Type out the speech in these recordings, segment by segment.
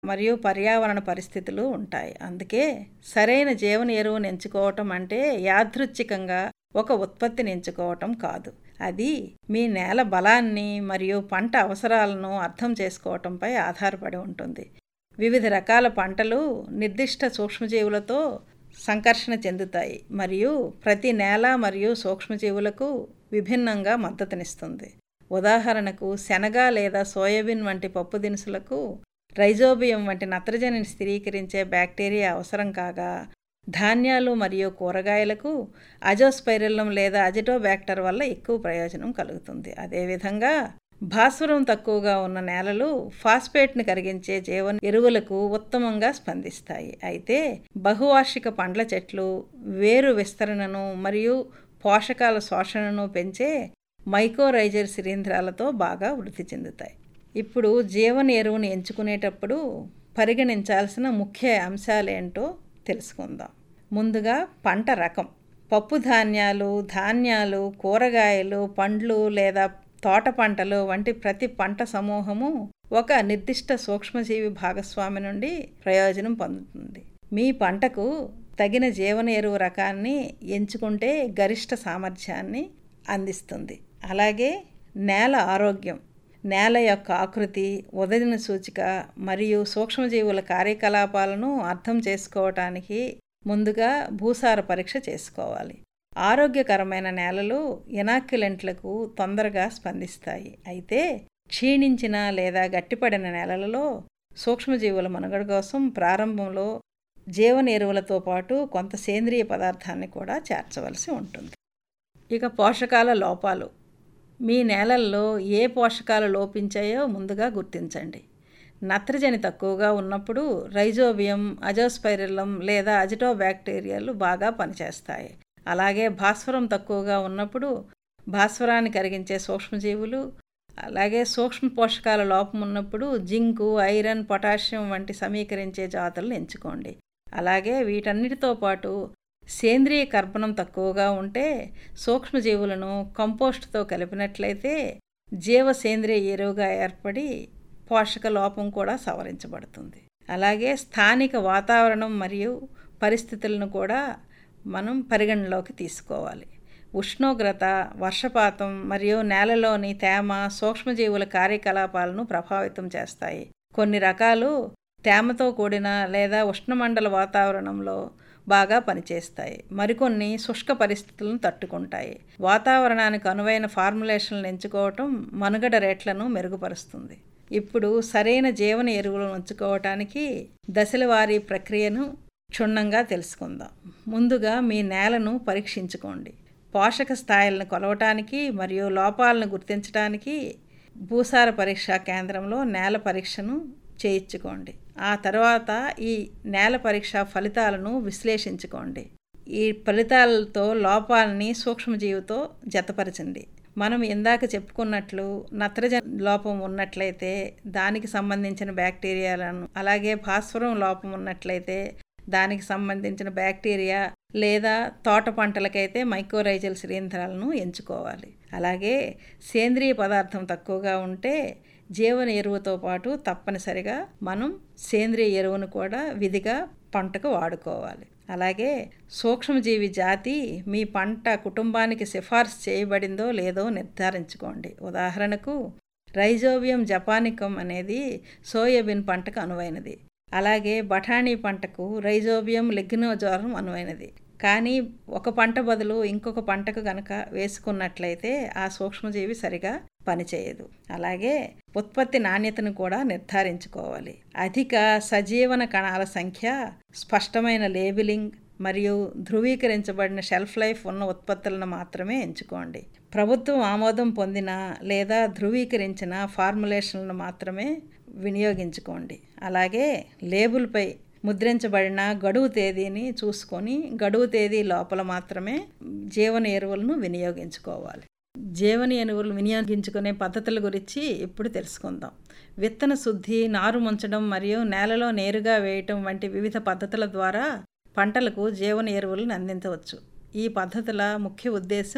మరియు పర్యావరణ పరిస్థితులు ఉంటాయి అందుకే సరైన జీవన ఎరువును ఎంచుకోవటం అంటే యాదృచ్ఛికంగా ఒక ఉత్పత్తిని ఎంచుకోవటం కాదు అది మీ నేల బలాన్ని మరియు పంట అవసరాలను అర్థం చేసుకోవటంపై ఆధారపడి ఉంటుంది వివిధ రకాల పంటలు నిర్దిష్ట సూక్ష్మజీవులతో సంకర్షణ చెందుతాయి మరియు ప్రతి నేల మరియు సూక్ష్మజీవులకు విభిన్నంగా మద్దతునిస్తుంది ఉదాహరణకు శనగ లేదా సోయాబీన్ వంటి పప్పు దినుసులకు రైజోబియం వంటి నత్రజనిని స్థిరీకరించే బ్యాక్టీరియా అవసరం కాగా ధాన్యాలు మరియు కూరగాయలకు అజోస్పైరిల్లం లేదా అజిటోబ్యాక్టర్ వల్ల ఎక్కువ ప్రయోజనం కలుగుతుంది అదేవిధంగా భాస్వరం తక్కువగా ఉన్న నేలలు ఫాస్ఫేట్ని కరిగించే జీవన ఎరువులకు ఉత్తమంగా స్పందిస్తాయి అయితే బహువార్షిక పండ్ల చెట్లు వేరు విస్తరణను మరియు పోషకాల శోషణను పెంచే మైకోరైజర్ శిలీంధ్రాలతో బాగా వృద్ధి చెందుతాయి ఇప్పుడు జీవన ఎరువును ఎంచుకునేటప్పుడు పరిగణించాల్సిన ముఖ్య అంశాలేంటో తెలుసుకుందాం ముందుగా పంట రకం పప్పు ధాన్యాలు ధాన్యాలు కూరగాయలు పండ్లు లేదా తోట పంటలు వంటి ప్రతి పంట సమూహము ఒక నిర్దిష్ట సూక్ష్మజీవి భాగస్వామి నుండి ప్రయోజనం పొందుతుంది మీ పంటకు తగిన జీవన ఎరువు రకాన్ని ఎంచుకుంటే గరిష్ట సామర్థ్యాన్ని అందిస్తుంది అలాగే నేల ఆరోగ్యం నేల యొక్క ఆకృతి ఉదయన సూచిక మరియు సూక్ష్మజీవుల కార్యకలాపాలను అర్థం చేసుకోవటానికి ముందుగా భూసార పరీక్ష చేసుకోవాలి ఆరోగ్యకరమైన నేలలు ఎనాక్యులెంట్లకు తొందరగా స్పందిస్తాయి అయితే క్షీణించిన లేదా గట్టిపడిన నేలలలో సూక్ష్మజీవుల మనుగడ కోసం ప్రారంభంలో జీవన ఎరువులతో పాటు కొంత సేంద్రియ పదార్థాన్ని కూడా చేర్చవలసి ఉంటుంది ఇక పోషకాల లోపాలు మీ నేలల్లో ఏ పోషకాలు లోపించాయో ముందుగా గుర్తించండి నత్రజని తక్కువగా ఉన్నప్పుడు రైజోబియం అజోస్పైరిల్లం లేదా అజిటోబ్యాక్టీరియాలు బాగా పనిచేస్తాయి అలాగే భాస్వరం తక్కువగా ఉన్నప్పుడు భాస్వరాన్ని కరిగించే సూక్ష్మజీవులు అలాగే సూక్ష్మ పోషకాల లోపం ఉన్నప్పుడు జింకు ఐరన్ పొటాషియం వంటి సమీకరించే జాతులను ఎంచుకోండి అలాగే వీటన్నిటితో పాటు సేంద్రియ కర్బనం తక్కువగా ఉంటే సూక్ష్మజీవులను కంపోస్ట్తో కలిపినట్లయితే జీవ సేంద్రియ ఎరువుగా ఏర్పడి పోషక లోపం కూడా సవరించబడుతుంది అలాగే స్థానిక వాతావరణం మరియు పరిస్థితులను కూడా మనం పరిగణలోకి తీసుకోవాలి ఉష్ణోగ్రత వర్షపాతం మరియు నేలలోని తేమ సూక్ష్మజీవుల కార్యకలాపాలను ప్రభావితం చేస్తాయి కొన్ని రకాలు తేమతో కూడిన లేదా ఉష్ణమండల వాతావరణంలో బాగా పనిచేస్తాయి మరికొన్ని శుష్క పరిస్థితులను తట్టుకుంటాయి వాతావరణానికి అనువైన ఫార్ములేషన్లను ఎంచుకోవటం మనుగడ రేట్లను మెరుగుపరుస్తుంది ఇప్పుడు సరైన జీవన ఎరువులను ఉంచుకోవటానికి దశలవారీ ప్రక్రియను క్షుణ్ణంగా తెలుసుకుందాం ముందుగా మీ నేలను పరీక్షించుకోండి పోషక స్థాయిలను కొలవటానికి మరియు లోపాలను గుర్తించడానికి భూసార పరీక్షా కేంద్రంలో నేల పరీక్షను చేయించుకోండి ఆ తర్వాత ఈ నేల పరీక్ష ఫలితాలను విశ్లేషించుకోండి ఈ ఫలితాలతో లోపాలని సూక్ష్మజీవితో జతపరచండి మనం ఇందాక చెప్పుకున్నట్లు నత్రజని లోపం ఉన్నట్లయితే దానికి సంబంధించిన బ్యాక్టీరియాలను అలాగే భాస్వరం లోపం ఉన్నట్లయితే దానికి సంబంధించిన బ్యాక్టీరియా లేదా తోట పంటలకైతే మైక్రోరైజల్ శిలీంధ్రాలను ఎంచుకోవాలి అలాగే సేంద్రియ పదార్థం తక్కువగా ఉంటే జీవన ఎరువుతో పాటు తప్పనిసరిగా మనం సేంద్రియ ఎరువును కూడా విధిగా పంటకు వాడుకోవాలి అలాగే సూక్ష్మజీవి జాతి మీ పంట కుటుంబానికి సిఫార్సు చేయబడిందో లేదో నిర్ధారించుకోండి ఉదాహరణకు రైజోబియం జపానికం అనేది సోయాబీన్ పంటకు అనువైనది అలాగే బఠానీ పంటకు రైజోబియం లెగ్నోజోరం అనువైనది కానీ ఒక పంట బదులు ఇంకొక పంటకు గనక వేసుకున్నట్లయితే ఆ సూక్ష్మజీవి సరిగా పనిచేయదు అలాగే ఉత్పత్తి నాణ్యతను కూడా నిర్ధారించుకోవాలి అధిక సజీవన కణాల సంఖ్య స్పష్టమైన లేబిలింగ్ మరియు ధృవీకరించబడిన షెల్ఫ్ లైఫ్ ఉన్న ఉత్పత్తులను మాత్రమే ఎంచుకోండి ప్రభుత్వం ఆమోదం పొందిన లేదా ధృవీకరించిన ఫార్ములేషన్లను మాత్రమే వినియోగించుకోండి అలాగే లేబుల్పై ముద్రించబడిన గడువు తేదీని చూసుకొని గడువు తేదీ లోపల మాత్రమే జీవన ఎరువులను వినియోగించుకోవాలి జీవన ఎరువులు వినియోగించుకునే పద్ధతుల గురించి ఇప్పుడు తెలుసుకుందాం విత్తన శుద్ధి నారు ముంచడం మరియు నేలలో నేరుగా వేయటం వంటి వివిధ పద్ధతుల ద్వారా పంటలకు జీవన ఎరువులను అందించవచ్చు ఈ పద్ధతుల ముఖ్య ఉద్దేశం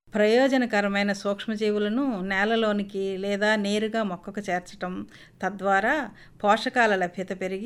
ప్రయోజనకరమైన సూక్ష్మజీవులను నేలలోనికి లేదా నేరుగా మొక్కకు చేర్చటం తద్వారా పోషకాల లభ్యత పెరిగి